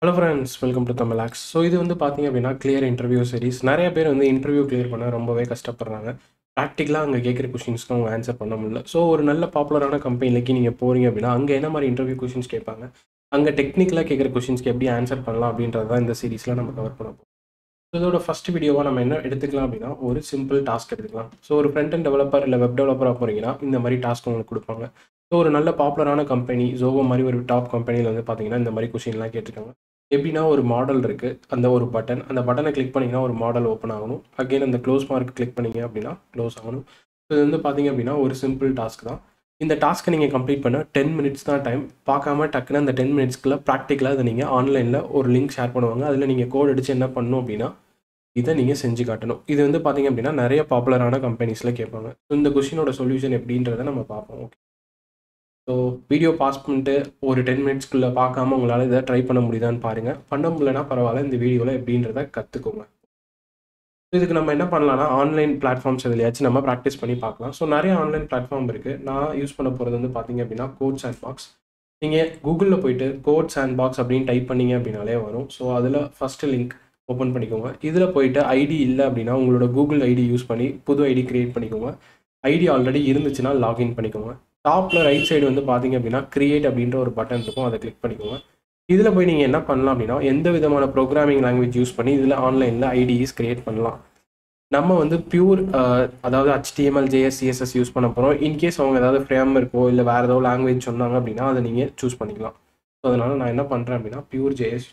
hello friends welcome to தமிழாக்ஸ் so இது வந்து பார்த்தீங்க அப்படின்னா கிளியர் இன்டர்வியூ சீரிஸ் நிறைய பேர் வந்து இன்டர்வியூ கிளியர் பண்ண ரொம்பவே கஷ்டப்படுறாங்க ப்ராக்டிக்கலாக அங்கே கேட்குற கொஷின்ஸ்க்கு அவங்க ஆன்சர் பண்ண முடியல ஸோ ஒரு நல்ல பாப்புலரான கம்பெனிக்கு நீங்கள் போகிறீங்க அப்படின்னா அங்கே என்ன மாதிரி இன்டர்வியூ கொஷின்ஸ் கேட்பாங்க அங்கே டெக்னிக்கலாக கேட்குற கொஷின்ஸ்க்கு எப்படி ஆன்சர் பண்ணலாம் அப்படின்றது தான் இந்த சீரிஸில் நம்ம கவர் பண்ண போகிறோம் ஸோ இதோட ஃபஸ்ட் வீடியோவாக நம்ம என்ன எடுத்துக்கலாம் அப்படின்னா ஒரு சிம்பிள் டாஸ்க் எடுத்துக்கலாம் ஸோ ஒரு ஃப்ரண்ட் அண்ட் டெவலப்பர் இல்லை வெப் டெவலப்பராக போகிறீங்கன்னா இந்த மாதிரி டாஸ்க் உங்களுக்கு கொடுப்பாங்க ஸோ ஒரு நல்ல பாப்புலரான கம்பெனி ஜோவோ மாதிரி ஒரு டாப் கம்பெனியில் வந்து பார்த்தீங்கன்னா இந்த மாதிரி கொஷின்லாம் கேட்டிருக்காங்க எப்படின்னா ஒரு மாடல் இருக்குது அந்த ஒரு பட்டன் அந்த பட்டனை கிளிக் பண்ணிங்கன்னா ஒரு மாடல் ஓப்பன் ஆகணும் அகைன் அந்த க்ளோஸ் மார்க் கிளிக் பண்ணீங்க அப்படின்னா க்ளோஸ் ஆகணும் ஸோ இது வந்து பார்த்தீங்க அப்படின்னா ஒரு சிம்பிள் டாஸ்க் தான் இந்த டாஸ்க்கை நீங்கள் கம்ப்ளீட் பண்ண டென் மினிட்ஸ் தான் டைம் பார்க்காம டக்குன்னு அந்த டென் மினிட்ஸ்க்குள்ள ப்ராக்டிக்கலாக அதை நீங்கள் ஆன்லைனில் ஒரு லிங்க் ஷேர் பண்ணுவாங்க அதில் நீங்கள் கோட் அடித்து என்ன பண்ணணும் அப்படின்னா இதை நீங்கள் செஞ்சு காட்டணும் இது வந்து பார்த்தீங்க அப்படின்னா நிறைய பாப்புலரான கம்பெனிஸில் கேட்பாங்க ஸோ இந்த கொஷினோட சொல்யூஷன் எப்படின்றத நம்ம பார்ப்போம் ஓகே ஸோ வீடியோ பாஸ் பண்ணிட்டு ஒரு டென் மினிட்ஸ்க்குள்ளே பார்க்காம உங்களால் இதை ட்ரை பண்ண முடியுதான்னு பாருங்கள் பண்ண முடியலனா பரவாயில்ல இந்த வீடியோவில் எப்படின்றத கற்றுக்கோங்க இதுக்கு நம்ம என்ன பண்ணலாம்னா ஆன்லைன் பிளாட்ஃபார்ம்ஸ் எதுலையாச்சும் நம்ம ப்ராக்டிஸ் பண்ணி பார்க்கலாம் ஸோ நிறைய ஆன்லைன் பிளாட்ஃபார்ம் இருக்குது நான் யூஸ் பண்ண போகிறது வந்து பார்த்தீங்க அப்படின்னா கோட் சாண்ட் பாக்ஸ் நீங்கள் கூகுளில் போயிட்டு கோட் சாண்ட் பாக்ஸ் அப்படின்னு டைப் பண்ணீங்க அப்படின்னாலே வரும் ஸோ அதில் ஃபஸ்ட்டு லிங்க் ஓப்பன் பண்ணிக்கோங்க இதில் போயிட்டு ஐடி இல்லை அப்படின்னா உங்களோட கூகுள் ஐடி யூஸ் பண்ணி புது ஐடி க்ரியேட் பண்ணிக்கோங்க ஐடி ஆல்ரெடி இருந்துச்சுன்னா லாகின் பண்ணிக்கோங்க டாப்பில் ரைட் சைடு வந்து பார்த்தீங்க அப்படின்னா கிரியேட் அப்படின்ற ஒரு பட்டன் இருக்கும் அதை கிளிக் பண்ணிக்கோங்க இதில் போய் நீங்கள் என்ன பண்ணலாம் அப்படின்னா எந்த விதமான ப்ரோக்ராமிங் லாங்குவேஜ் யூஸ் பண்ணி இதில் ஆன்லைனில் ஐடிஸ் கிரியேட் பண்ணலாம் நம்ம வந்து பியூர் அதாவது ஹச்டிஎம்எல் ஜேஎஸ் சிஎஸ்எஸ் யூஸ் பண்ண போகிறோம் இன்கேஸ் அவங்க ஏதாவது ஃப்ரேம் இருக்கோ இல்லை வேறு ஏதாவது லாங்குவேஜ் சொன்னாங்க அப்படின்னா அதை நீங்கள் சூஸ் பண்ணிக்கலாம் ஸோ அதனால் நான் என்ன பண்ணுறேன் அப்படின்னா பியூர் ஜேஎஸ்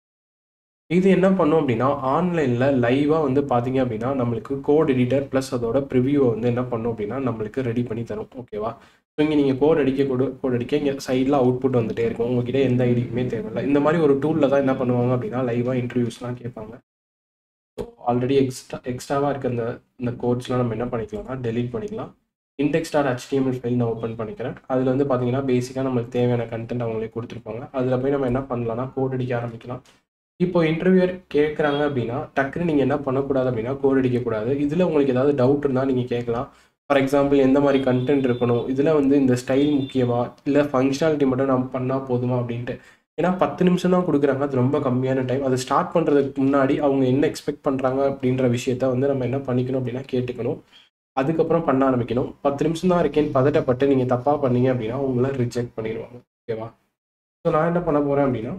இது என்ன பண்ணும் அப்படின்னா ஆன்லைனில் லைவாக வந்து பார்த்தீங்க அப்படின்னா நம்மளுக்கு கோட் எடிட்டர் ப்ளஸ் அதோட ப்ரிவியூவை வந்து என்ன பண்ணும் அப்படின்னா நம்மளுக்கு ரெடி பண்ணி தரும் ஓகேவா ஸோ இங்கே நீங்கள் கோட் அடிக்க கோடு கோட் அடிக்க இங்கே சைடில் அவுட்புட் வந்துட்டே இருக்கும் உங்ககிட்ட எந்த ஐடிக்குமே தேவையில்லை இந்த மாதிரி ஒரு டூலில் தான் என்ன பண்ணுவாங்க அப்படின்னா லைவாக இன்டர்வியூஸ்லாம் கேட்பாங்க ஸோ ஆல்ரெடி எக்ஸ்ட்ரா எக்ஸ்ட்ராவாக இருக்க இந்த இந்த கோட்ஸ்லாம் நம்ம என்ன பண்ணிக்கலாம்னா டெலீட் பண்ணிக்கலாம் இண்டெக்ஸ் டாட் ஹெச்டிஎம்எல் ஃபைல் நான் ஓப்பன் பண்ணிக்கிறேன் அதில் வந்து பார்த்தீங்கன்னா பேசிக்காக நம்மளுக்கு தேவையான கண்டென்ட் அவங்களே கொடுத்துருப்பாங்க அதில் போய் நம்ம என்ன பண்ணலாம்னா கோட் அடிக்க ஆரம்பிக்கலாம் இப்போ இன்டர்வியூர் கேட்குறாங்க அப்படின்னா டக்குன்னு நீங்கள் என்ன பண்ணக்கூடாது அப்படின்னா கோட் அடிக்கக்கூடாது இதில் உங்களுக்கு ஏதாவது டவுட் இருந்தால் நீங்கள் கேட்கலாம் ஃபார் எக்ஸாம்பிள் எந்த மாதிரி கண்டென்ட் இருக்கணும் இதில் வந்து இந்த ஸ்டைல் முக்கியமா இல்லை ஃபங்க்ஷனாலிட்டி மட்டும் நம்ம பண்ணால் போதுமா அப்படின்ட்டு ஏன்னா பத்து நிமிஷம் தான் கொடுக்குறாங்க அது ரொம்ப கம்மியான டைம் அது ஸ்டார்ட் பண்ணுறதுக்கு முன்னாடி அவங்க என்ன எக்ஸ்பெக்ட் பண்ணுறாங்க அப்படின்ற விஷயத்த வந்து நம்ம என்ன பண்ணிக்கணும் அப்படின்னா கேட்டுக்கணும் அதுக்கப்புறம் பண்ண ஆரம்பிக்கணும் பத்து நிமிஷம் தான் இருக்கேன்னு பதட்டப்பட்டு நீங்கள் தப்பாக பண்ணீங்க அப்படின்னா உங்களை ரிஜெக்ட் பண்ணிடுவாங்க ஓகேவா ஸோ நான் என்ன பண்ண போகிறேன் அப்படின்னா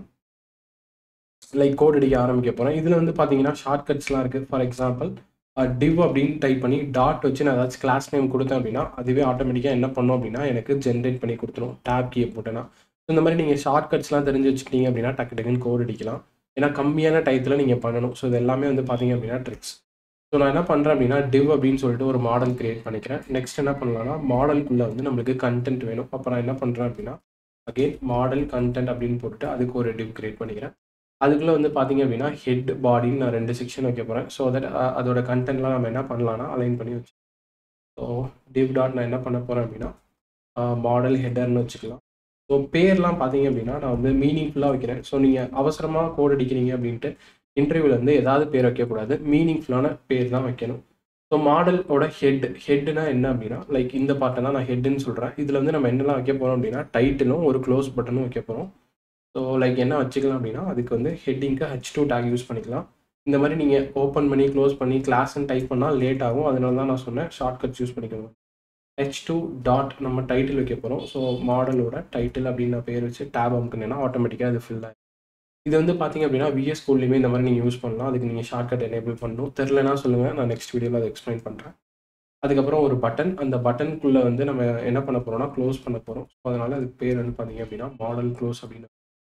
லைக் கோட் அடிக்க ஆரம்பிக்க போகிறேன் இதில் வந்து பார்த்தீங்கன்னா ஷார்ட்கட்ஸ்லாம் இருக்குது ஃபார் எக்ஸாம்பிள் டிவ் அப்படின்னு டைப் பண்ணி டாட் வச்சு நான் ஏதாச்சும் கிளாஸ் நேம் கொடுத்தேன் அப்படின்னா அதுவே ஆட்டோமேட்டிக்காக என்ன பண்ணும் அப்படின்னா எனக்கு ஜென்ரேட் பண்ணி கொடுத்துரும் டேப் கீயை போட்டேன்னா இந்த மாதிரி நீங்கள் ஷார்ட்கட்ஸ்லாம் தெரிஞ்சு வச்சுக்கிட்டீங்க அப்படின்னா டக்கு டக்குன்னு கோட் அடிக்கலாம் ஏன்னா கம்மியான டயத்தில் நீங்கள் பண்ணணும் ஸோ இது எல்லாமே வந்து பார்த்தீங்க அப்படின்னா ட்ரிக்ஸ் ஸோ நான் என்ன பண்ணுறேன் அப்படின்னா டிவ் அப்படின்னு சொல்லிட்டு ஒரு மாடல் கிரியேட் பண்ணிக்கிறேன் நெக்ஸ்ட் என்ன பண்ணலாம்னா மாடலுக்குள்ளே வந்து நம்மளுக்கு கண்டென்ட் வேணும் அப்போ நான் என்ன பண்ணுறேன் அப்படின்னா அகெயின் மாடல் கண்டென்ட் அப்படின்னு போட்டுட்டு அதுக்கு ஒரு டிவ் கிரியேட் பண்ணிக்கிறேன் அதுக்குள்ளே வந்து பார்த்தீங்க அப்படின்னா ஹெட் பாடின்னு நான் ரெண்டு செக்ஷன் வைக்க போகிறேன் ஸோ தட் அதோட கண்டென்ட்லாம் நம்ம என்ன பண்ணலாம்னா அலைன் பண்ணி வச்சு ஸோ டிவ் டாட் நான் என்ன பண்ண போகிறேன் அப்படின்னா மாடல் ஹெட்டர்னு வச்சுக்கலாம் ஸோ பேர்லாம் பார்த்தீங்க அப்படின்னா நான் வந்து மீனிங்ஃபுல்லாக வைக்கிறேன் ஸோ நீங்கள் அவசரமாக கோட் அடிக்கிறீங்க அப்படின்ட்டு இன்டர்வியூவில் வந்து ஏதாவது பேர் வைக்கக்கூடாது மீனிங்ஃபுல்லான பேர் தான் வைக்கணும் ஸோ மாடலோட ஹெட் ஹெட்னா என்ன அப்படின்னா லைக் இந்த பார்ட்டை தான் நான் ஹெட்டுன்னு சொல்கிறேன் இதில் வந்து நம்ம என்னெல்லாம் வைக்க போகிறோம் அப்படின்னா டைட்டிலும் ஒரு க்ளோஸ் பட்டனும் வைக்க போகிறோம் ஸோ லைக் என்ன வச்சுக்கலாம் அப்படின்னா அதுக்கு வந்து ஹெட்டிங்க்கு ஹெச் டூ டேக் யூஸ் பண்ணிக்கலாம் இந்த மாதிரி நீங்கள் ஓப்பன் பண்ணி க்ளோஸ் பண்ணி கிளாஸ்ன்னு டைப் பண்ணால் லேட் ஆகும் அதனால தான் நான் சொன்னேன் ஷார்ட்கட்ஸ் யூஸ் பண்ணிக்கோங்க ஹெச் டூ டாட் நம்ம டைட்டில் வைக்க போகிறோம் ஸோ மாடலோட டைட்டில் அப்படின்னு நான் பேர் வச்சு டேப் அமுக்குனேன்னா ஆட்டோமேட்டிக்காக அது ஃபில் ஆகும் இது வந்து பார்த்தீங்க அப்படின்னா விஎஸ் ஸ்கூல்லையுமே இந்த மாதிரி நீங்கள் யூஸ் பண்ணலாம் அதுக்கு நீங்கள் ஷார்ட்கட் எனேபிள் பண்ணணும் தெரிலனா சொல்லுங்கள் நான் நெக்ஸ்ட் வீடியோவில் அதை எக்ஸ்பிளைன் பண்ணுறேன் அதுக்கப்புறம் ஒரு பட்டன் அந்த பட்டனுக்குள்ளே வந்து நம்ம என்ன பண்ண போகிறோம்னா க்ளோஸ் பண்ண போகிறோம் ஸோ அதனால் அதுக்கு பேர் வந்து பார்த்தீங்க அப்படின்னா மாடல் க்ளோஸ் அப்படின்னு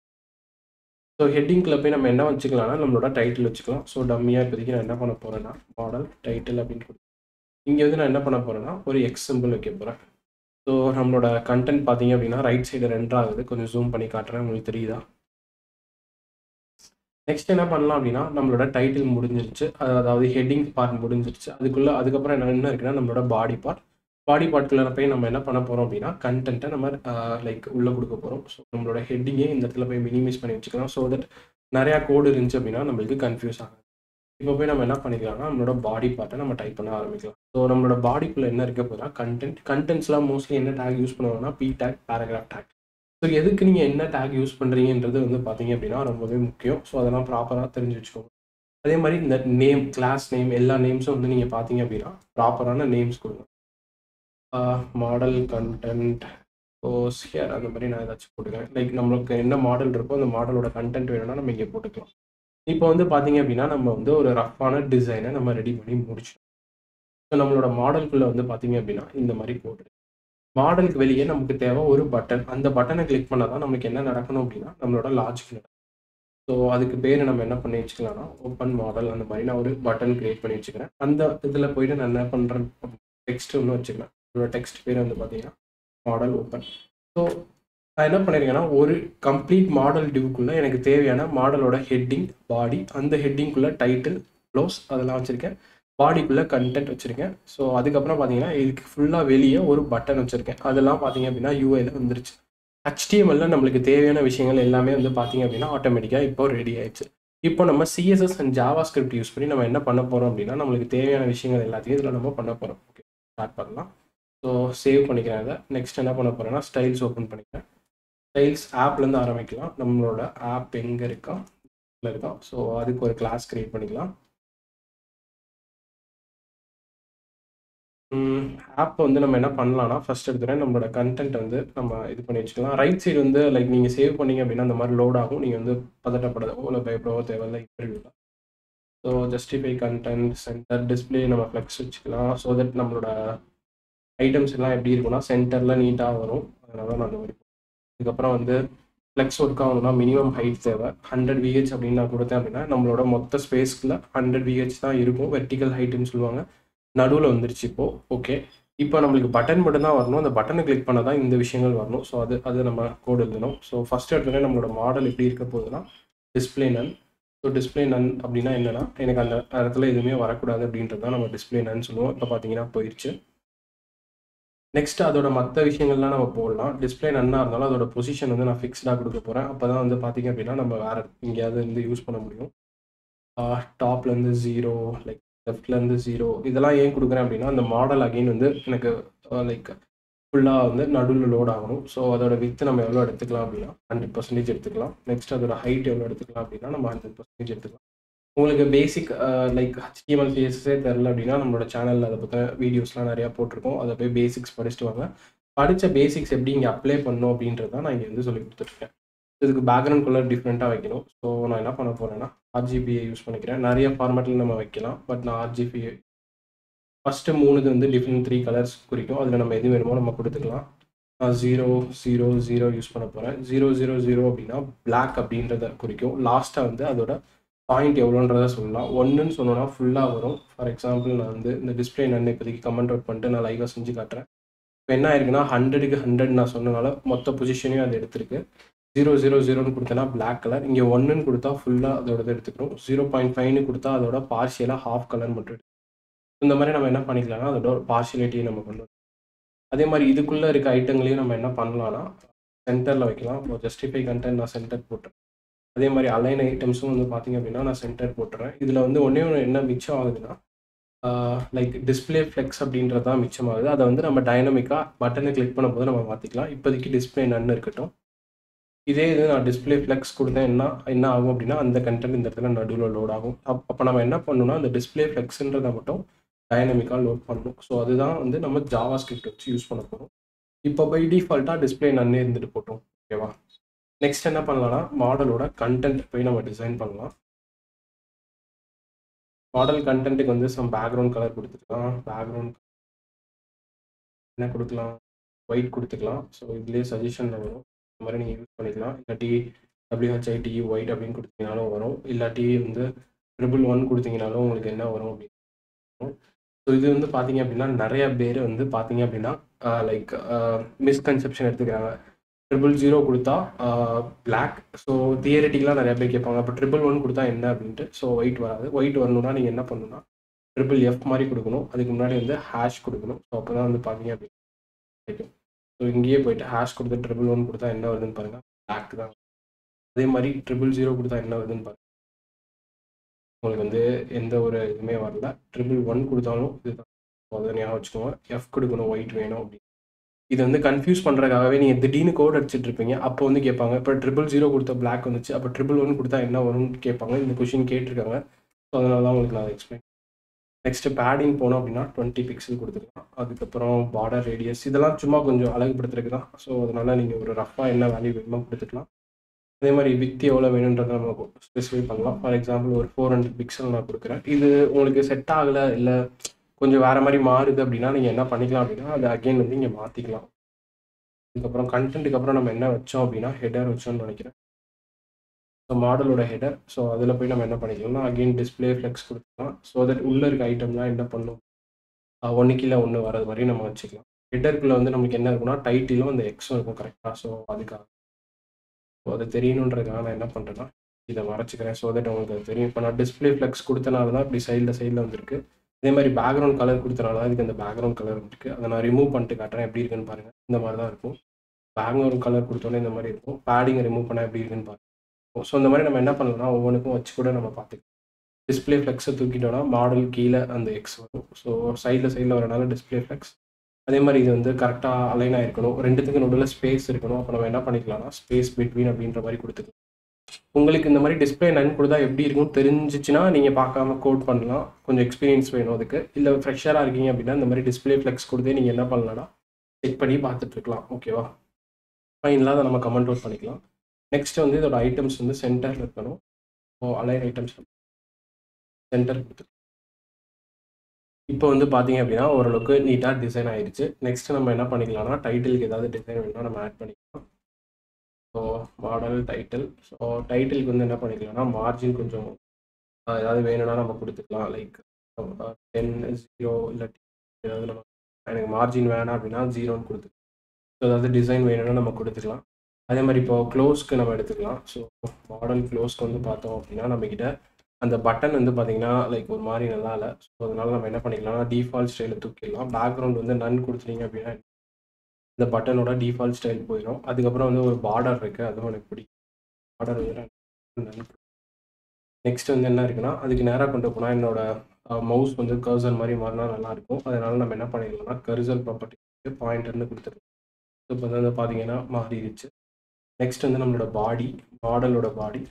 ஸோ ஹெட்டிங்கில் போய் நம்ம என்ன வச்சுக்கலாம்னா நம்மளோட டைட்டில் வச்சுக்கலாம் ஸோ டம்மியாக இப்போதைக்கு நான் என்ன பண்ண போகிறேன்னா மாடல் டைட்டில் அப்படின்னு கொடுத்து இங்கே வந்து நான் என்ன பண்ண போகிறேன்னா ஒரு எக்ஸ் சிம்பிள் வைக்க போகிறேன் ஸோ நம்மளோட கண்டென்ட் பார்த்தீங்க அப்படின்னா ரைட் சைடு ரெண்டாகுது கொஞ்சம் ஜூம் பண்ணி காட்டுறேன் உங்களுக்கு தெரியுதா நெக்ஸ்ட் என்ன பண்ணலாம் அப்படின்னா நம்மளோட டைட்டில் முடிஞ்சிருச்சு அதாவது ஹெட்டிங் பார்ட் முடிஞ்சிருச்சு அதுக்குள்ளே அதுக்கப்புறம் என்ன என்ன இருக்குன்னா நம்மளோட பாடி பார்ட் பாடி பார்ட்குள்ளே போய் நம்ம என்ன பண்ண போகிறோம் அப்படின்னா கண்டென்ட்டை நம்ம லைக் உள்ளே கொடுக்க போகிறோம் ஸோ நம்மளோட ஹெட்டிங்கே இந்த இடத்துல போய் மினிமைஸ் பண்ணி வச்சுக்கலாம் ஸோ தட் நிறையா கோடு இருந்துச்சு அப்படின்னா நம்மளுக்கு கன்ஃபியூஸ் ஆகும் இப்போ போய் நம்ம என்ன பண்ணிக்கலாம்னா நம்மளோட பாடி பார்ட்டை நம்ம டைப் பண்ண ஆரம்பிக்கலாம் ஸோ நம்மளோட பாடிக்குள்ளே என்ன இருக்க போதுனா கண்டென்ட் கண்டென்ட்ஸ்லாம் மோஸ்ட்லி என்ன டேக் யூஸ் பண்ணுவாங்கன்னா P tag paragraph tag so எதுக்கு நீங்கள் என்ன டேக் யூஸ் பண்ணுறீங்கன்றது வந்து பார்த்தீங்க அப்படின்னா ரொம்பவே முக்கியம் ஸோ அதெல்லாம் ப்ராப்பராக தெரிஞ்சு வச்சுக்கோங்க அதே மாதிரி இந்த நேம் கிளாஸ் நேம் எல்லா நேம்ஸும் வந்து நீங்கள் பார்த்தீங்க அப்படின்னா ப்ராப்பரான நேம்ஸ் கொடுங்க மாடல் கண்டென்ட் ஓஸ் ஹியர் அந்த மாதிரி நான் ஏதாச்சும் போட்டுக்கிறேன் லைக் நம்மளுக்கு என்ன மாடல் இருக்கோ அந்த மாடலோட கண்டென்ட் வேணும்னா நம்ம இங்கே போட்டுக்கலாம் இப்போ வந்து பார்த்தீங்க அப்படின்னா நம்ம வந்து ஒரு ரஃப்பான டிசைனை நம்ம ரெடி பண்ணி முடிச்சிட்டோம் ஸோ நம்மளோட மாடலுக்குள்ளே வந்து பார்த்தீங்க அப்படின்னா இந்த மாதிரி போட்டு மாடலுக்கு வெளியே நமக்கு தேவை ஒரு பட்டன் அந்த பட்டனை கிளிக் பண்ணால் தான் நமக்கு என்ன நடக்கணும் அப்படின்னா நம்மளோட லாஜிக் நடக்கும் ஸோ அதுக்கு பேர் நம்ம என்ன பண்ணி வச்சுக்கலாம்னா ஓப்பன் மாடல் அந்த மாதிரி நான் ஒரு பட்டன் கிரியேட் பண்ணி வச்சுக்கிறேன் அந்த இதில் போயிட்டு நான் என்ன பண்ணுறேன் டெக்ஸ்ட் ஒன்று வச்சுக்கிறேன் அதோட டெக்ஸ்ட் பேர் வந்து பார்த்தீங்கன்னா மாடல் ஓப்பன் ஸோ நான் என்ன பண்ணியிருக்கேன்னா ஒரு கம்ப்ளீட் மாடல் டிவ்க்குள்ளே எனக்கு தேவையான மாடலோட ஹெட்டிங் பாடி அந்த ஹெட்டிங்குள்ளே டைட்டில் க்ளோஸ் அதெல்லாம் வச்சுருக்கேன் பாடிக்குள்ளே கண்டென்ட் வச்சுருக்கேன் ஸோ அதுக்கப்புறம் பார்த்தீங்கன்னா இதுக்கு ஃபுல்லாக வெளியே ஒரு பட்டன் வச்சுருக்கேன் அதெல்லாம் பார்த்தீங்க அப்படின்னா யூஏல வந்துருச்சு ஹெச்டிஎம்எல்ல நம்மளுக்கு தேவையான விஷயங்கள் எல்லாமே வந்து பார்த்தீங்க அப்படின்னா ஆட்டோமேட்டிக்காக இப்போ ரெடி ஆயிடுச்சு இப்போ நம்ம CSS and JavaScript use பண்ணி நம்ம என்ன பண்ண போகிறோம் அப்படின்னா நம்மளுக்கு தேவையான விஷயங்கள் எல்லாத்தையும் இதில் நம்ம பண்ண போகிறோம் ஓகே ஸ்டார்ட் பண்ணலாம் ஸோ சேவ் பண்ணிக்கிறேன் அதை நெக்ஸ்ட் என்ன பண்ண போகிறேன்னா ஸ்டைல்ஸ் ஓப்பன் பண்ணிக்கிறேன் ஸ்டைல்ஸ் ஆப்லேருந்து ஆரம்பிக்கலாம் நம்மளோட ஆப் எங்கே இருக்கா இருக்கா ஸோ அதுக்கு ஒரு கிளாஸ் க்ரியேட் பண்ணிக்கலாம் ஆப் வந்து நம்ம என்ன பண்ணலாம்னா ஃபர்ஸ்ட் எடுத்துகிறேன் நம்மளோட கண்டென்ட் வந்து நம்ம இது பண்ணி வச்சுக்கலாம் ரைட் சைடு வந்து லைக் நீங்கள் சேவ் பண்ணீங்க அப்படின்னா அந்த மாதிரி லோட் ஆகும் நீங்கள் வந்து பதட்டப்படவோ இல்லை பயப்படவோ தேவையில்ல இன்டர்வியூவில் so justify content center display நம்ம ஃப்ளெக்ஸ் வச்சுக்கலாம் ஸோ தட் நம்மளோட ஐட்டம்ஸ் எல்லாம் எப்படி இருக்கும்னா சென்டரில் நீட்டாக வரும் அதனால நான் அந்த மாதிரி அதுக்கப்புறம் வந்து ஃப்ளெக்ஸ் ஒர்க் ஆகணும்னா மினிமம் ஹைட் தேவை ஹண்ட்ரட் விஹெச் அப்படின்னு நான் கொடுத்தேன் அப்படின்னா நம்மளோட மொத்த ஸ்பேஸ்க்குள்ள ஹண்ட்ரட் விஹெச் தான் இருக்கும் வெர்டிக்கல் ஹைட்டுன்னு சொல்லுவாங்க நடுவில் வந்துருச்சு இப்போது ஓகே இப்போ நம்மளுக்கு பட்டன் மட்டும் தான் வரணும் அந்த பட்டனை கிளிக் பண்ண தான் இந்த விஷயங்கள் வரணும் ஸோ அது அது நம்ம கோடு எழுதணும் ஸோ ஃபஸ்ட் எடுத்தோடனே நம்மளோட மாடல் எப்படி இருக்க போகுதுன்னா display none so display none அப்படின்னா என்னன்னா எனக்கு அந்த இடத்துல எதுவுமே வரக்கூடாது அப்படின்றது தான் நம்ம டிஸ்பிளே நன் சொல்லுவோம் இப்போ பார்த்தீங்கன்னா போயிடுச்சு நெக்ஸ்ட் அதோட மற்ற விஷயங்கள்லாம் நம்ம போடலாம் டிஸ்பிளே நன்னா இருந்தாலும் அதோட பொசிஷன் வந்து நான் ஃபிக்ஸ்டாக கொடுக்க போகிறேன் அப்போ தான் வந்து பார்த்தீங்க அப்படின்னா நம்ம வேறு எங்கேயாவது இருந்து யூஸ் பண்ண முடியும் டாப்லேருந்து ஜீரோ லைக் லெஃப்ட்லேருந்து ஜீரோ இதெல்லாம் ஏன் கொடுக்குறேன் அப்படின்னா அந்த மாடல் அகைன் வந்து எனக்கு லைக் ஃபுல்லாக வந்து நடுவில் லோட் ஆகணும் ஸோ அதோட வித்து நம்ம எவ்வளோ எடுத்துக்கலாம் அப்படின்னா ஹண்ட்ரட் பர்சன்டேஜ் எடுத்துக்கலாம் நெக்ஸ்ட் அதோட ஹைட் எவ்வளோ எடுத்துக்கலாம் அப்படின்னா நம்ம ஹண்ட்ரட் பர்சன்டேஜ் எடுத்துக்கலாம் உங்களுக்கு பேசிக் லைக் ஹெச்டிஎம்எல் சிஎஸ்எஸே தெரில அப்படின்னா நம்மளோட சேனலில் அதை பற்றின வீடியோஸ்லாம் நிறையா போட்டிருக்கோம் அதை போய் பேசிக்ஸ் படிச்சுட்டு வாங்க படித்த பேசிக்ஸ் எப்படி இங்கே அப்ளை பண்ணணும் அப்படின்றது தான் நான் இங்கே வந்து சொல்லி கொடுத்துருக்கேன் இதுக்கு பேக்ரவுண்ட் கலர் டிஃப்ரெண்ட்டாக வைக்கணும் ஸோ நான் என்ன பண்ண போகிறேன்னா ஆர்ஜிபியை யூஸ் பண்ணிக்கிறேன் நிறைய ஃபார்மேட்டில் நம்ம வைக்கலாம் பட் நான் ஆர்ஜிபி ஃபஸ்ட்டு மூணுது வந்து டிஃப்ரெண்ட் த்ரீ கலர்ஸ் குறிக்கும் அதில் நம்ம எது வேணுமோ நம்ம கொடுத்துக்கலாம் நான் ஜீரோ ஜீரோ ஜீரோ யூஸ் பண்ண போகிறேன் ஜீரோ ஜீரோ ஜீரோ அப்படின்னா பிளாக் அப்படின்றத குறிக்கும் லாஸ்ட்டாக வந்து அதோட பாயிண்ட் எவ்வளோன்றத சொல்லலாம் ஒன்றுன்னு சொன்னோன்னா ஃபுல்லாக வரும் ஃபார் எக்ஸாம்பிள் நான் வந்து இந்த டிஸ்பிளே நான் இப்போதைக்கு கமெண்ட் அவுட் பண்ணிட்டு நான் லைவாக செஞ்சு காட்டுறேன் இப்போ என்ன ஆயிருக்குன்னா ஹண்ட்ரடுக்கு ஹண்ட்ரட் நான் சொன்னனால மொத்த பொசிஷனையும் அது எடுத்திருக்கு ஜீரோ ஜீரோ ஜீரோன்னு கொடுத்தனா பிளாக் கலர் இங்கே ஒன்றுன்னு கொடுத்தா ஃபுல்லாக அதோட எடுத்துக்கிறோம் ஜீரோ பாயிண்ட் ஃபைவ்னு கொடுத்தா அதோட பார்ஷியலாக ஹாஃப் கலர் மட்டும் எடுக்கும் இந்த மாதிரி நம்ம என்ன பண்ணிக்கலாம்னா அதோட பார்ஷியலிட்டியை நம்ம கொண்டு வரலாம் அதே மாதிரி இதுக்குள்ளே இருக்க ஐட்டங்களையும் நம்ம என்ன பண்ணலாம்னா சென்டரில் வைக்கலாம் இப்போ ஜஸ்டிஃபை கண்டென்ட் நான் சென்டர் போட்டுறேன் அதே மாதிரி அலைன் ஐட்டம்ஸும் வந்து பார்த்தீங்க அப்படின்னா நான் சென்டர் போட்டுறேன் இதில் வந்து ஒன்றே ஒன்று என்ன மிச்சம் ஆகுதுன்னா லைக் டிஸ்பிளே ஃப்ளெக்ஸ் அப்படின்றது தான் மிச்சமாகுது அதை வந்து நம்ம டைனமிக்காக பட்டனை கிளிக் பண்ணும்போது நம்ம மாற்றிக்கலாம் இப்போதைக்கு டிஸ்பிளே நன்னு இருக்கட்டும் இதே இது நான் டிஸ்பிளே ஃப்ளெக்ஸ் கொடுத்தேன் என்ன என்ன ஆகும் அப்படின்னா அந்த கண்டென்ட் இந்த இடத்துல நடுவில் லோட் ஆகும் அப் அப்போ நம்ம என்ன பண்ணணும்னா அந்த டிஸ்பிளே ஃப்ளெக்ஸுன்றதை மட்டும் டைனமிக்காக லோட் பண்ணணும் ஸோ அதுதான் வந்து நம்ம ஜாவா ஸ்கிரிப்ட் வச்சு யூஸ் பண்ண போகிறோம் இப்போ பை டிஃபால்ட்டாக டிஸ்பிளே நன்னே இருந்துட்டு போட்டோம் ஓகேவா நெக்ஸ்ட் என்ன பண்ணலாம்னா மாடலோட கண்டென்ட் போய் நம்ம டிசைன் பண்ணலாம் மாடல் கண்டென்ட்டுக்கு வந்து சம் பேக்ரவுண்ட் கலர் கொடுத்துக்கலாம் பேக்ரவுண்ட் என்ன கொடுக்கலாம் ஒயிட் கொடுத்துக்கலாம் ஸோ இதுலேயே சஜஷனில் வரும் இந்த மாதிரி நீங்கள் யூஸ் பண்ணிக்கலாம் இல்லாட்டி டபிள்யூஹெச்ஐடி ஒயிட் அப்படின்னு கொடுத்தீங்கனாலும் வரும் இல்லாட்டி வந்து ட்ரிபிள் ஒன் கொடுத்தீங்கனாலும் உங்களுக்கு என்ன வரும் அப்படின்னு ஸோ இது வந்து பார்த்தீங்க அப்படின்னா நிறைய பேர் வந்து பார்த்தீங்க அப்படின்னா லைக் மிஸ்கன்செப்ஷன் எடுத்துக்கிறாங்க ட்ரிபிள் ஜீரோ கொடுத்தா பிளாக் ஸோ தியரட்டிக்கலாக நிறைய பேர் கேட்பாங்க அப்போ ட்ரிபிள் ஒன் கொடுத்தா என்ன அப்படின்ட்டு ஸோ ஒயிட் வராது ஒயிட் வரணும்னா நீங்கள் என்ன பண்ணணும்னா ட்ரிபிள் எஃப் மாதிரி கொடுக்கணும் அதுக்கு முன்னாடி வந்து ஹேஷ் கொடுக்கணும் ஸோ அப்போ தான் வந்து பார்த்தீங்க அப்படின்னா கிடைக்கும் ஸோ இங்கேயே போயிட்டு ஹேஷ் கொடுத்து ட்ரிபிள் ஒன் கொடுத்தா என்ன வருதுன்னு பாருங்கள் பிளாக் தான் அதே மாதிரி ட்ரிபிள் ஜீரோ கொடுத்தா என்ன வருதுன்னு பாருங்கள் உங்களுக்கு வந்து எந்த ஒரு இதுவுமே வரல ட்ரிபிள் ஒன் கொடுத்தாலும் இதுதான் அதை ஞாபகம் வச்சுக்கோங்க எஃப் கொடுக்கணும் ஒயிட் வேணும் அப்படின்னு இது வந்து கன்ஃபியூஸ் பண்ணுறதுக்காகவே நீங்கள் திடீர்னு கோட் அடிச்சிட்டு இருப்பீங்க அப்போ வந்து கேட்பாங்க இப்போ ட்ரிபிள் ஜீரோ கொடுத்த பிளாக் வந்துச்சு அப்போ ட்ரிபிள் ஒன் கொடுத்தா என்ன வரும்னு கேட்பாங்க இந்த கொஷின் கேட்டிருக்காங்க ஸோ அதனால தான் உங்களுக்கு நான் எக்ஸ்பிளைன் நெக்ஸ்ட்டு பேடிங் போனோம் அப்படின்னா டுவெண்ட்டி பிக்சல் கொடுத்துக்கலாம் அதுக்கப்புறம் பார்டர் ரேடியஸ் இதெல்லாம் சும்மா கொஞ்சம் அழகுபடுத்துறதுக்கு தான் ஸோ அதனால் நீங்கள் ஒரு ரஃபாக என்ன வேல்யூ வேணுமோ கொடுத்துக்கலாம் அதே மாதிரி வித் எவ்வளோ வேணுன்றதை நம்ம ஸ்பெசிஃபை பண்ணலாம் ஃபார் எக்ஸாம்பிள் ஒரு ஃபோர் ஹண்ட்ரட் பிக்சல் நான் கொடுக்குறேன் இது உங்களுக்கு செட் ஆகலை இல்லை கொஞ்சம் வேறு மாதிரி மாறுது அப்படின்னா நீங்கள் என்ன பண்ணிக்கலாம் அப்படின்னா அதை அகெயின் வந்து இங்கே மாற்றிக்கலாம் அதுக்கப்புறம் கண்டென்ட்டுக்கு அப்புறம் நம்ம என்ன வச்சோம் அப்படின்னா ஹெடர் வச்சோம்னு நினைக்கிறேன் ஸோ மாடலோட ஹெடர் ஸோ அதில் போய் நம்ம என்ன பண்ணிக்கலாம்னா அகெயின் டிஸ்பிளே ஃப்ளெக்ஸ் கொடுத்துக்கலாம் ஸோ தட் உள்ளே இருக்க ஐட்டம்லாம் என்ன பண்ணும் ஒன்று கீழே ஒன்று வரது மாதிரி நம்ம வச்சுக்கலாம் ஹெடருக்குள்ளே வந்து நமக்கு என்ன இருக்குன்னா டைட்டிலும் அந்த எக்ஸும் இருக்கும் கரெக்டாக ஸோ அதுக்காக ஸோ அது தெரியணுன்றதுக்காக நான் என்ன பண்ணுறேன்னா இதை மறைச்சிக்கிறேன் ஸோ தட் உங்களுக்கு அது தெரியும் இப்போ நான் டிஸ்பிளே ஃப்ளெக்ஸ் கொடுத்தனால தான் இப்படி சைடில் சைடில் வந்திருக்கு அதே மாதிரி பேக்ரவுண்ட் கலர் கொடுத்தனால தான் இதுக்கு அந்த பேக்ரவுண்ட் கலர் இருக்குது அதை நான் ரிமூவ் பண்ணிட்டு காட்டுறேன் எப்படி இருக்குன்னு பாருங்கள் இந்த மாதிரி தான் இருக்கும் பேக்ரவுண்ட் கலர் கொடுத்தோன்னே இந்த மாதிரி இருக்கும் பேடிங்கை ரிமூவ் பண்ணால் எப்படி இருக்குன்னு பாருங்கள் ஸோ இந்த மாதிரி நம்ம என்ன பண்ணலாம் ஒவ்வொன்றுக்கும் வச்சு கூட நம்ம பார்த்துக்கலாம் டிஸ்பிளே ஃப்ளெக்ஸை தூக்கிட்டோம்னா மாடல் கீழே அந்த எக்ஸ் வரும் ஸோ சைடில் சைடில் வரனால டிஸ்பிளே ஃப்ளெக்ஸ் அதே மாதிரி இது வந்து கரெக்டாக அலைன் ஆகிருக்கணும் ரெண்டுத்துக்கு நடுவில் ஸ்பேஸ் இருக்கணும் அப்போ நம்ம என்ன பண்ணிக்கலாம்னா ஸ்பேஸ் பிட்வீன் அப்படின்ற மாதிரி கொடுத்துக்கலாம் உங்களுக்கு இந்த மாதிரி டிஸ்பிளே நன் கொடுத்தா எப்படி இருக்கும்னு தெரிஞ்சிச்சுன்னா நீங்கள் பார்க்காம கோட் பண்ணலாம் கொஞ்சம் எக்ஸ்பீரியன்ஸ் வேணும் அதுக்கு இல்லை ஃப்ரெஷராக இருக்கீங்க அப்படின்னா இந்த மாதிரி டிஸ்பிளே ஃப்ளெக்ஸ் கொடுத்தே நீங்கள் என்ன பண்ணலாம்னா செக் பண்ணி பார்த்துட்டு இருக்கலாம் ஓகேவா ஃபைனலாக அதை நம்ம கமெண்ட் அவுட் பண்ணிக்கலாம் நெக்ஸ்ட் வந்து இதோட ஐட்டம்ஸ் வந்து சென்டரில் இருக்கணும் ஸோ அலைன் ஐட்டம்ஸ் சென்டர் கொடுத்து இப்போ வந்து பார்த்தீங்க அப்படின்னா ஓரளவுக்கு நீட்டாக டிசைன் ஆயிடுச்சு நெக்ஸ்ட் நம்ம என்ன பண்ணிக்கலாம்னா டைட்டிலுக்கு ஏதாவது டிசைன் வேணும்னா நம்ம ஆட் பண்ணிக்கலாம் ஸோ மாடல் டைட்டில் ஸோ டைட்டிலுக்கு வந்து என்ன பண்ணிக்கலாம்னா மார்ஜின் கொஞ்சம் ஏதாவது வேணும்னா நம்ம கொடுத்துக்கலாம் லைக் டென் ஜீரோ இல்லாட்டி ஏதாவது நம்ம எனக்கு மார்ஜின் வேணாம் அப்படின்னா ஜீரோன்னு கொடுத்துக்கலாம் ஸோ ஏதாவது டிசைன் வேணும்னா நம்ம கொடுத்துக்கலாம் அதே மாதிரி இப்போ க்ளோஸ்க்கு நம்ம எடுத்துக்கலாம் ஸோ மாடல் க்ளோஸ்க்கு வந்து பார்த்தோம் அப்படின்னா நம்மக்கிட்ட அந்த பட்டன் வந்து பார்த்தீங்கன்னா லைக் ஒரு மாதிரி நல்லா இல்லை ஸோ அதனால நம்ம என்ன பண்ணிக்கலாம்னா டிஃபால்ட் ஸ்டைலில் தூக்கிடலாம் பேக்ரவுண்ட் வந்து நன் கொடுத்துட்டீங்க அப்படின்னா இந்த பட்டனோட டிஃபால்ட் ஸ்டைல் போயிடும் அதுக்கப்புறம் வந்து ஒரு பார்டர் இருக்குது அதுவும் எனக்கு பிடிக்கும் பார்டர் வந்து நெக்ஸ்ட் வந்து என்ன இருக்குன்னா அதுக்கு நேராக கொண்டு போனால் என்னோட மவுஸ் வந்து கர்சர் மாதிரி மாறினா நல்லாயிருக்கும் அதனால நம்ம என்ன பண்ணிக்கலாம்னா கர்சல் ப்ராப்பர்ட்டி பாயிண்டர்னு கொடுத்துருக்கோம் ஸோ இப்போ வந்து பார்த்தீங்கன்னா மாறிடுச்சு நெக்ஸ்ட் வந்து நம்மளோட பாடி மாடலோட பாடி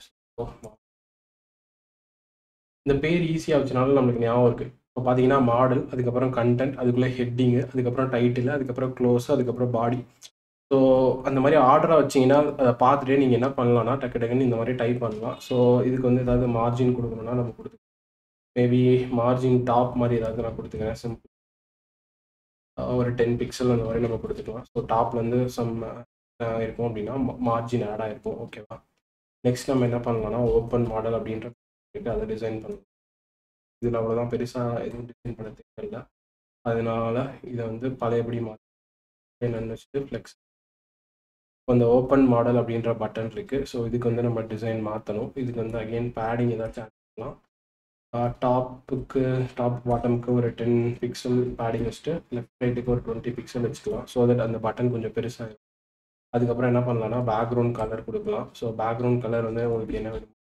இந்த பேர் ஈஸியாக வச்சனால நம்மளுக்கு ஞாபகம் இருக்குது இப்போ பார்த்தீங்கன்னா மாடல் அதுக்கப்புறம் கண்டென்ட் அதுக்குள்ளே ஹெட்டிங்கு அதுக்கப்புறம் டைட்டில் அதுக்கப்புறம் க்ளோஸ் அதுக்கப்புறம் பாடி ஸோ அந்த மாதிரி ஆர்டராக வச்சிங்கன்னா அதை பார்த்துட்டு நீங்கள் என்ன பண்ணலாம்னா டக்கு டக்குன்னு இந்த மாதிரி டைப் பண்ணலாம் ஸோ இதுக்கு வந்து ஏதாவது மார்ஜின் கொடுக்கணும்னா நம்ம கொடுத்துக்கலாம் மேபி மார்ஜின் டாப் மாதிரி ஏதாவது நான் கொடுத்துக்கிறேன் சிம்பிள் ஒரு டென் பிக்சல் அந்த மாதிரி நம்ம கொடுத்துக்கலாம் ஸோ டாப்லேருந்து சம் இருக்கும் அப்படின்னா மார்ஜின் ஆட் ஆகிருக்கும் ஓகேவா நெக்ஸ்ட் நம்ம என்ன பண்ணலாம்னா ஓப்பன் மாடல் அப்படின்ற இருக்கு அதை டிசைன் பண்ணலாம் இதில் அவ்வளோதான் பெருசாக எதுவும் டிசைன் பண்ண தேவையில்லை அதனால இதை வந்து பழையபடி மாற்றி என்னென்னு வச்சுட்டு ஃப்ளெக்ஸ் அந்த ஓப்பன் மாடல் அப்படின்ற பட்டன் இருக்குது ஸோ இதுக்கு வந்து நம்ம டிசைன் மாற்றணும் இதுக்கு வந்து அகெயின் பேடிங் ஏதாச்சும் ஆட் பண்ணலாம் டாப்புக்கு டாப் பாட்டமுக்கு ஒரு டென் பிக்சல் பேடிங் வச்சுட்டு லெஃப்ட் ரைட்டுக்கு ஒரு டுவெண்ட்டி பிக்சல் வச்சுக்கலாம் ஸோ தட் அந்த பட்டன் கொஞ்சம் பெருசாக அதுக்கப்புறம் என்ன பண்ணலாம்னா பேக்ரவுண்ட் கலர் கொடுக்கலாம் ஸோ பேக்ரவுண்ட் கலர் வந்து உங்களுக்கு என்ன வேணும்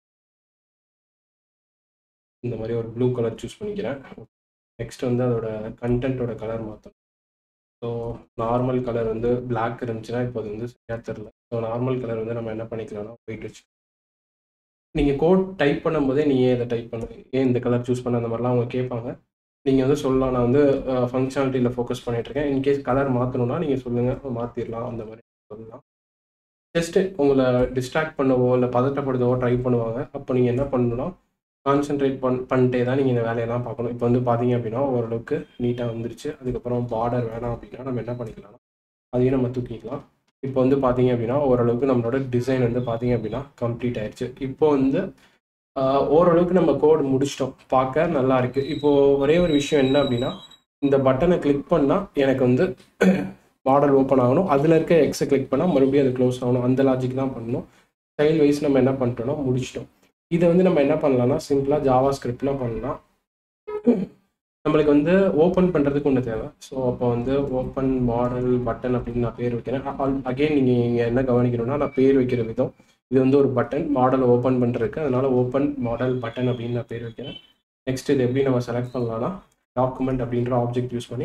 இந்த மாதிரி ஒரு ப்ளூ கலர் சூஸ் பண்ணிக்கிறேன் நெக்ஸ்ட் வந்து அதோட கண்டென்ட்டோட கலர் மாற்றணும் ஸோ நார்மல் கலர் வந்து பிளாக் இருந்துச்சுன்னா இப்போ அது வந்து சரியாக தெரில ஸோ நார்மல் கலர் வந்து நம்ம என்ன பண்ணிக்கலாம்னா ஒயிட் வச்சு நீங்கள் கோட் டைப் பண்ணும்போதே நீ ஏன் இதை டைப் பண்ணு ஏன் இந்த கலர் சூஸ் பண்ண அந்த மாதிரிலாம் அவங்க கேட்பாங்க நீங்கள் வந்து சொல்லலாம் நான் வந்து ஃபங்க்ஷனாலிட்டியில் ஃபோக்கஸ் பண்ணிகிட்ருக்கேன் இன்கேஸ் கலர் மாற்றணும்னா நீங்கள் சொல்லுங்கள் மாற்றிடலாம் அந்த மாதிரி சொல்லலாம் ஜஸ்ட்டு உங்களை டிஸ்ட்ராக்ட் பண்ணவோ இல்லை பதட்டப்படுத்தவோ ட்ரை பண்ணுவாங்க அப்போ நீங்கள் என்ன பண்ணணும்னா கான்சென்ட்ரேட் பண் பண்ணிட்டே தான் நீங்கள் இந்த வேலையெல்லாம் பார்க்கணும் இப்போ வந்து பார்த்தீங்க அப்படின்னா ஓரளவுக்கு நீட்டாக வந்துருச்சு அதுக்கப்புறம் பார்டர் வேணாம் அப்படின்னா நம்ம என்ன பண்ணிக்கலாம் அதையும் நம்ம தூக்கிக்கலாம் இப்போ வந்து பார்த்தீங்க அப்படின்னா ஓரளவுக்கு நம்மளோட டிசைன் வந்து பார்த்தீங்க அப்படின்னா கம்ப்ளீட் ஆயிடுச்சு இப்போ வந்து ஓரளவுக்கு நம்ம கோடு முடிச்சிட்டோம் பார்க்க நல்லா இருக்கு இப்போ ஒரே ஒரு விஷயம் என்ன அப்படின்னா இந்த பட்டனை கிளிக் பண்ணால் எனக்கு வந்து மாடல் ஓப்பன் ஆகணும் அதில் இருக்க எக்ஸை கிளிக் பண்ணால் மறுபடியும் அது க்ளோஸ் ஆகணும் அந்த லாஜிக் தான் பண்ணணும் ஸ்டைல் வைஸ் நம்ம என்ன பண்ணிட்டோம்னா முடிச்சிட்டோம் இதை வந்து நம்ம என்ன பண்ணலாம்னா சிம்பிளாக ஜாவா ஸ்கிரிப்ட்லாம் பண்ணலாம் நம்மளுக்கு வந்து ஓப்பன் பண்ணுறதுக்கு ஒன்று தேவை ஸோ அப்போ வந்து ஓப்பன் மாடல் பட்டன் அப்படின்னு நான் பேர் வைக்கிறேன் அகெயின் நீங்கள் இங்கே என்ன கவனிக்கணும்னா நான் பேர் வைக்கிற விதம் இது வந்து ஒரு பட்டன் மாடலை ஓப்பன் பண்ணுறதுக்கு அதனால ஓப்பன் மாடல் பட்டன் அப்படின்னு நான் பேர் வைக்கிறேன் நெக்ஸ்ட் இது எப்படி நம்ம செலக்ட் பண்ணலாம்னா டாக்குமெண்ட் அப்படின்ற ஆப்ஜெக்ட் யூஸ் பண்ணி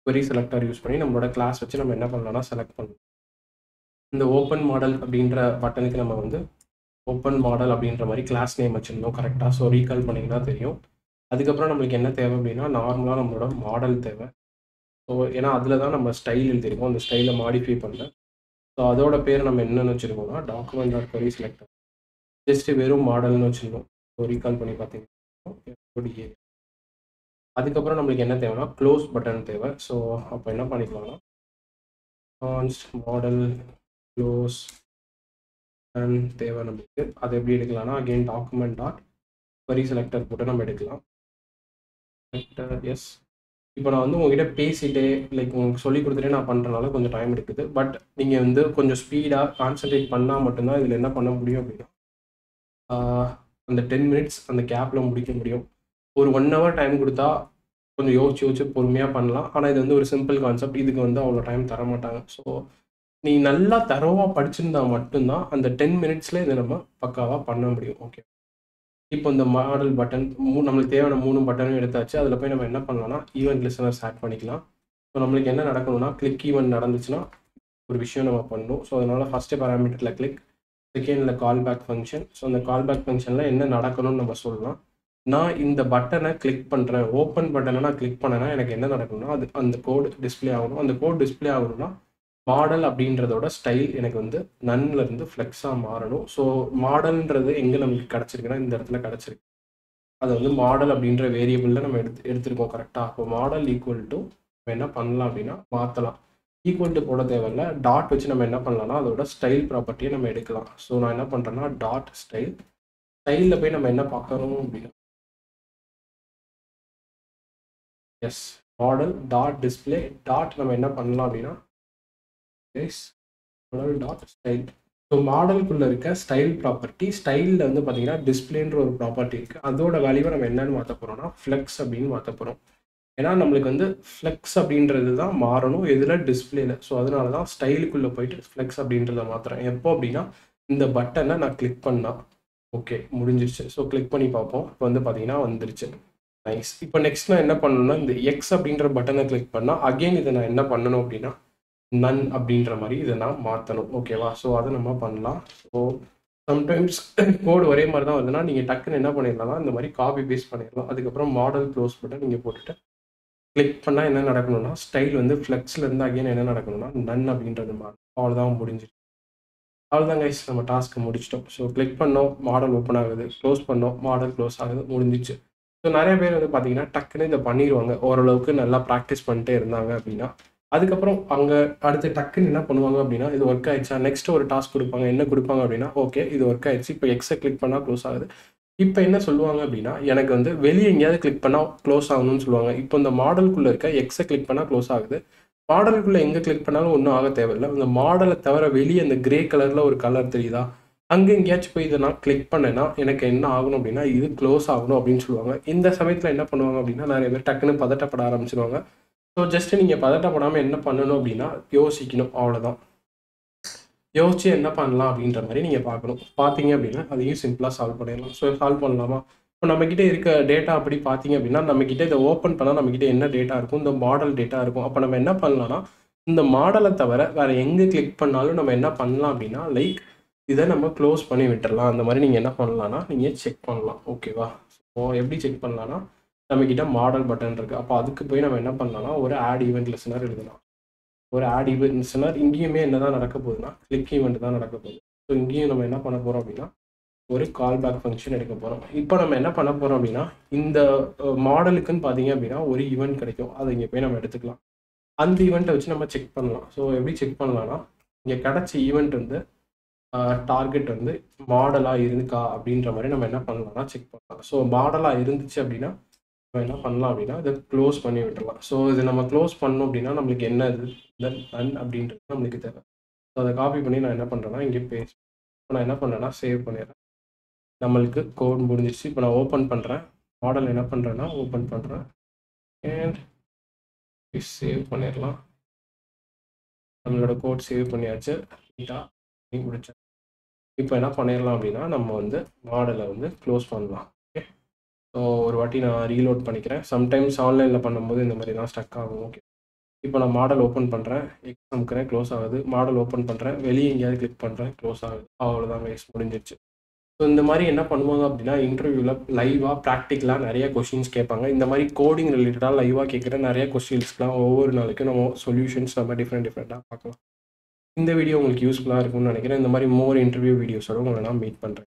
query செலக்டர் யூஸ் பண்ணி நம்மளோட கிளாஸ் வச்சு நம்ம என்ன பண்ணலாம்னா செலக்ட் பண்ணலாம் இந்த ஓப்பன் மாடல் அப்படின்ற பட்டனுக்கு நம்ம வந்து ஓப்பன் மாடல் அப்படின்ற மாதிரி கிளாஸ் நேம் வச்சுருந்தோம் கரெக்டாக ஸோ ரீகால் பண்ணிங்கன்னா தெரியும் அதுக்கப்புறம் நம்மளுக்கு என்ன தேவை அப்படின்னா நார்மலாக நம்மளோட மாடல் தேவை ஸோ ஏன்னா அதில் தான் நம்ம ஸ்டைல் எழுதிருக்கோம் அந்த ஸ்டைலை மாடிஃபை பண்ணல ஸோ அதோட பேர் நம்ம என்னென்னு வச்சுருக்கோம்னா document dot query selector just வெறும் மாடல்னு வச்சுருந்தோம் ஸோ ரீகால் பண்ணி பார்த்தீங்கன்னா அதுக்கப்புறம் நம்மளுக்கு என்ன தேவைன்னா க்ளோஸ் பட்டன் தேவை ஸோ அப்போ என்ன பண்ணிக்கலாம்னா கான்ஸ்ட் மாடல் க்ளோஸ் பட்டன் தேவை நம்மளுக்கு அதை எப்படி எடுக்கலாம்னா again document dot query selector போட்டு நம்ம எடுக்கலாம் செலக்டர் எஸ் இப்போ நான் வந்து உங்ககிட்ட பேசிட்டே லைக் உங்களுக்கு சொல்லி கொடுத்துட்டே நான் பண்ணுறனால கொஞ்சம் டைம் எடுக்குது பட் நீங்கள் வந்து கொஞ்சம் ஸ்பீடாக கான்சென்ட்ரேட் பண்ணால் மட்டும்தான் இதில் என்ன பண்ண முடியும் அப்படின்னா அந்த டென் மினிட்ஸ் அந்த கேப்பில் முடிக்க முடியும் ஒரு ஒன் ஹவர் டைம் கொடுத்தா கொஞ்சம் யோசிச்சு யோசிச்சு பொறுமையாக பண்ணலாம் ஆனால் இது வந்து ஒரு சிம்பிள் கான்செப்ட் இதுக்கு வந்து அவ்வளோ டைம் தர மாட்டாங்க ஸோ நீ நல்லா தரவாக படிச்சிருந்தா மட்டும்தான் அந்த டென் மினிட்ஸில் இதை நம்ம பக்காவாக பண்ண முடியும் ஓகே இப்போ இந்த மாடல் பட்டன் மூ நம்மளுக்கு தேவையான மூணு பட்டனும் எடுத்தாச்சு அதில் போய் நம்ம என்ன பண்ணலாம்னா ஈவெண்ட் லிசனர்ஸ் ஆட் பண்ணிக்கலாம் ஸோ நம்மளுக்கு என்ன நடக்கணும்னா கிளிக் ஈவெண்ட் நடந்துச்சுன்னா ஒரு விஷயம் நம்ம பண்ணணும் ஸோ அதனால் ஃபஸ்ட்டு பேராமீட்டரில் கிளிக் செகண்டில் கால் பேக் ஃபங்க்ஷன் ஸோ அந்த கால் பேக் ஃபங்க்ஷனில் என்ன நடக்கணும்னு நம்ம சொல்லலாம் நான் இந்த பட்டனை கிளிக் பண்ணுறேன் ஓப்பன் பட்டனை நான் கிளிக் பண்ணேன்னா எனக்கு என்ன நடக்கணும்னா அது அந்த கோட் டிஸ்பிளே ஆகணும் அந்த கோட் டிஸ்பிளே ஆகணும்னா மாடல் அப்படின்றதோட ஸ்டைல் எனக்கு வந்து நன்ல இருந்து ஃப்ளெக்ஸாக மாறணும் ஸோ மாடல்ன்றது எங்கே நமக்கு கிடச்சிருக்குன்னா இந்த இடத்துல கிடச்சிருக்கு அதை வந்து மாடல் அப்படின்ற வேரியபிளில் நம்ம எடுத்து எடுத்திருக்கோம் கரெக்டாக அப்போ மாடல் ஈக்குவல் டு நம்ம என்ன பண்ணலாம் அப்படின்னா மாற்றலாம் ஈக்குவல் டு போட தேவையில்ல டாட் வச்சு நம்ம என்ன பண்ணலாம்னா அதோட ஸ்டைல் ப்ராப்பர்ட்டியை நம்ம எடுக்கலாம் ஸோ நான் என்ன பண்ணுறேன்னா டாட் ஸ்டைல் ஸ்டைலில் போய் நம்ம என்ன பார்க்கறோம் அப்படின்னா S modal dot display dot நம்ம என்ன பண்ணலாம் அப்படின்னா S modal dot style so மாடலுக்குள்ளே இருக்க ஸ்டைல் ப்ராப்பர்ட்டி ஸ்டைலில் வந்து பார்த்தீங்கன்னா டிஸ்பிளேன்ற ஒரு ப்ராப்பர்ட்டி இருக்குது அதோட வேல்யூவை நம்ம என்னன்னு மாற்ற போகிறோம்னா ஃப்ளெக்ஸ் அப்படின்னு மாற்ற போகிறோம் ஏன்னா நம்மளுக்கு வந்து ஃப்ளெக்ஸ் அப்படின்றது தான் மாறணும் எதில் டிஸ்பிளேல ஸோ அதனால தான் ஸ்டைலுக்குள்ளே போயிட்டு ஃப்ளெக்ஸ் அப்படின்றத மாற்றுறேன் எப்போ அப்படின்னா இந்த பட்டனை நான் கிளிக் பண்ணால் ஓகே முடிஞ்சிருச்சு ஸோ கிளிக் பண்ணி பார்ப்போம் இப்போ வந்து பார்த்தீங்கன்னா வந்துருச்சு நைஸ் இப்போ நெக்ஸ்ட் நான் என்ன பண்ணணும்னா இந்த எக்ஸ் அப்படின்ற பட்டனை கிளிக் பண்ணால் அகெயின் இதை நான் என்ன பண்ணணும் அப்படின்னா நன் அப்படின்ற மாதிரி இதை நான் மாற்றணும் ஓகேவா ஸோ அதை நம்ம பண்ணலாம் ஸோ சம்டைம்ஸ் கோடு ஒரே மாதிரி தான் வருதுன்னா நீங்கள் டக்குன்னு என்ன பண்ணிடலாம் இந்த மாதிரி காப்பி பேஸ்ட் பண்ணிடலாம் அதுக்கப்புறம் மாடல் க்ளோஸ் பட்டன் நீங்கள் போட்டுட்டு கிளிக் பண்ணால் என்ன நடக்கணும்னா ஸ்டைல் வந்து ஃப்ளெக்ஸில் இருந்து அகைன் என்ன நடக்கணும்னா நன் அப்படின்றது மாதிரி அவ்வளோதான் முடிஞ்சிருச்சு அவ்வளோதான் கைஸ் நம்ம டாஸ்க்கு முடிச்சிட்டோம் ஸோ கிளிக் பண்ணோம் மாடல் ஓப்பன் ஆகுது க்ளோஸ் பண்ணோம் மாடல் க்ளோஸ் ஆகுது முடிஞ்சிச்சு ஸோ நிறைய பேர் வந்து பார்த்தீங்கன்னா டக்குன்னு இதை பண்ணிடுவாங்க ஓரளவுக்கு நல்லா ப்ராக்டிஸ் பண்ணிட்டே இருந்தாங்க அப்படின்னா அதுக்கப்புறம் அங்கே அடுத்து டக்குன்னு என்ன பண்ணுவாங்க அப்படின்னா இது ஒர்க் ஆயிடுச்சா நெக்ஸ்ட் ஒரு டாஸ்க் கொடுப்பாங்க என்ன கொடுப்பாங்க அப்படின்னா ஓகே இது ஒர்க் ஆயிடுச்சு இப்போ எக்ஸை கிளிக் பண்ணால் க்ளோஸ் ஆகுது இப்போ என்ன சொல்லுவாங்க அப்படின்னா எனக்கு வந்து வெளியே எங்கேயாவது கிளிக் பண்ணால் க்ளோஸ் ஆகணும்னு சொல்லுவாங்க இப்போ இந்த மாடலுக்குள்ளே இருக்க எக்ஸை கிளிக் பண்ணால் க்ளோஸ் ஆகுது மாடலுக்குள்ளே எங்கே கிளிக் பண்ணாலும் ஒன்றும் ஆக தேவையில்லை இந்த மாடலை தவிர வெளியே அந்த கிரே கலரில் ஒரு கலர் தெரியுதா அங்கே எங்கேயாச்சும் போய் இதை நான் கிளிக் பண்ணேன்னா எனக்கு என்ன ஆகணும் அப்படின்னா இது க்ளோஸ் ஆகணும் அப்படின்னு சொல்லுவாங்க இந்த சமயத்தில் என்ன பண்ணுவாங்க அப்படின்னா நிறைய பேர் டக்குன்னு பதட்டப்பட ஆரம்பிச்சிருவாங்க ஸோ ஜஸ்ட் நீங்கள் பதட்டப்படாமல் என்ன பண்ணணும் அப்படின்னா யோசிக்கணும் அவ்வளோதான் யோசிச்சு என்ன பண்ணலாம் அப்படின்ற மாதிரி நீங்கள் பார்க்கணும் பார்த்தீங்க அப்படின்னா அதையும் சிம்பிளாக சால்வ் பண்ணிடலாம் ஸோ சால்வ் பண்ணலாமா இப்போ நம்மக்கிட்ட இருக்க டேட்டா அப்படி பார்த்தீங்க அப்படின்னா நம்மக்கிட்ட இதை ஓப்பன் பண்ணால் நம்மக்கிட்ட என்ன டேட்டா இருக்கும் இந்த மாடல் டேட்டா இருக்கும் அப்போ நம்ம என்ன பண்ணலாம்னா இந்த மாடலை தவிர வேறு எங்கே கிளிக் பண்ணாலும் நம்ம என்ன பண்ணலாம் அப்படின்னா லைக் இதை நம்ம க்ளோஸ் பண்ணி விட்டுறலாம் அந்த மாதிரி நீங்கள் என்ன பண்ணலாம்னா நீங்கள் செக் பண்ணலாம் ஓகேவா ஸோ எப்படி செக் பண்ணலாம்னா நம்மக்கிட்ட மாடல் பட்டன் இருக்குது அப்போ அதுக்கு போய் நம்ம என்ன பண்ணலாம்னா ஒரு ஆட் ஈவெண்ட் லிசனர் எழுதலாம் ஒரு ஆட் ஈவெண்ட் லிசனர் இங்கேயுமே என்ன தான் நடக்க போகுதுன்னா கிளிக் ஈவெண்ட் தான் நடக்க போகுது ஸோ இங்கேயும் நம்ம என்ன பண்ண போகிறோம் அப்படின்னா ஒரு கால் பேக் ஃபங்க்ஷன் எடுக்க போகிறோம் இப்போ நம்ம என்ன பண்ண போகிறோம் அப்படின்னா இந்த மாடலுக்குன்னு பார்த்தீங்க அப்படின்னா ஒரு ஈவெண்ட் கிடைக்கும் அதை இங்கே போய் நம்ம எடுத்துக்கலாம் அந்த ஈவெண்ட்டை வச்சு நம்ம செக் பண்ணலாம் ஸோ எப்படி செக் பண்ணலாம்னா இங்கே கிடச்ச ஈவெண்ட் வந்து டார்கெட் வந்து மாடலாக இருக்கா அப்படின்ற மாதிரி நம்ம என்ன பண்ணலாம்னா செக் பண்ணலாம் ஸோ மாடலாக இருந்துச்சு அப்படின்னா நம்ம என்ன பண்ணலாம் அப்படின்னா இதை க்ளோஸ் பண்ணி விட்டுறலாம் ஸோ இது நம்ம க்ளோஸ் பண்ணோம் அப்படின்னா நம்மளுக்கு என்ன இது தென் நன் அப்படின்றது நம்மளுக்கு தேவை ஸோ அதை காப்பி பண்ணி நான் என்ன பண்ணுறேன்னா இங்கே பேஸ்ட் இப்போ நான் என்ன பண்ணுறேன்னா சேவ் பண்ணிடுறேன் நம்மளுக்கு கோட் முடிஞ்சிச்சு இப்போ நான் ஓப்பன் பண்ணுறேன் மாடல் என்ன பண்ணுறேன்னா ஓப்பன் பண்ணுறேன் அண்ட் சேவ் பண்ணிடலாம் நம்மளோட கோட் சேவ் பண்ணியாச்சு நீட்டாக முடிச்சேன் இப்போ என்ன பண்ணிடலாம் அப்படின்னா நம்ம வந்து மாடலை வந்து க்ளோஸ் பண்ணலாம் ஓகே ஸோ ஒரு வாட்டி நான் ரீலோட் பண்ணிக்கிறேன் சம்டைம்ஸ் ஆன்லைனில் பண்ணும்போது இந்த மாதிரி தான் ஸ்டக் ஆகும் ஓகே இப்போ நான் மாடல் ஓப்பன் பண்ணுறேன் எக்ஸ் அமுக்கிறேன் க்ளோஸ் ஆகுது மாடல் ஓப்பன் பண்ணுறேன் வெளியே எங்கேயாவது கிளிக் பண்ணுறேன் க்ளோஸ் ஆகுது அவ்வளோதான் வேஸ்ட் முடிஞ்சிருச்சு ஸோ இந்த மாதிரி என்ன பண்ணுவாங்க அப்படின்னா இன்டர்வியூவில் லைவாக ப்ராக்டிக்கலாக நிறைய கொஷின்ஸ் கேட்பாங்க இந்த மாதிரி கோடிங் ரிலேட்டடாக லைவாக கேட்குற நிறைய கொஸ்டின்ஸ்க்குலாம் ஒவ்வொரு நாளைக்கும் நம்ம சொல்யூஷன்ஸ் நம்ம டிஃப்ரெண்ட் டிஃப்ரெண்ட்டாக பார்க்கலாம் இந்த வீடியோ உங்களுக்கு யூஸ்ஃபுல்லாக இருக்கும்னு நினைக்கிறேன் இந்த மாதிரி மோர் இன்டர்வியூ வீடியோஸோட உங்களை நான் மீட் பண்ணுறேன்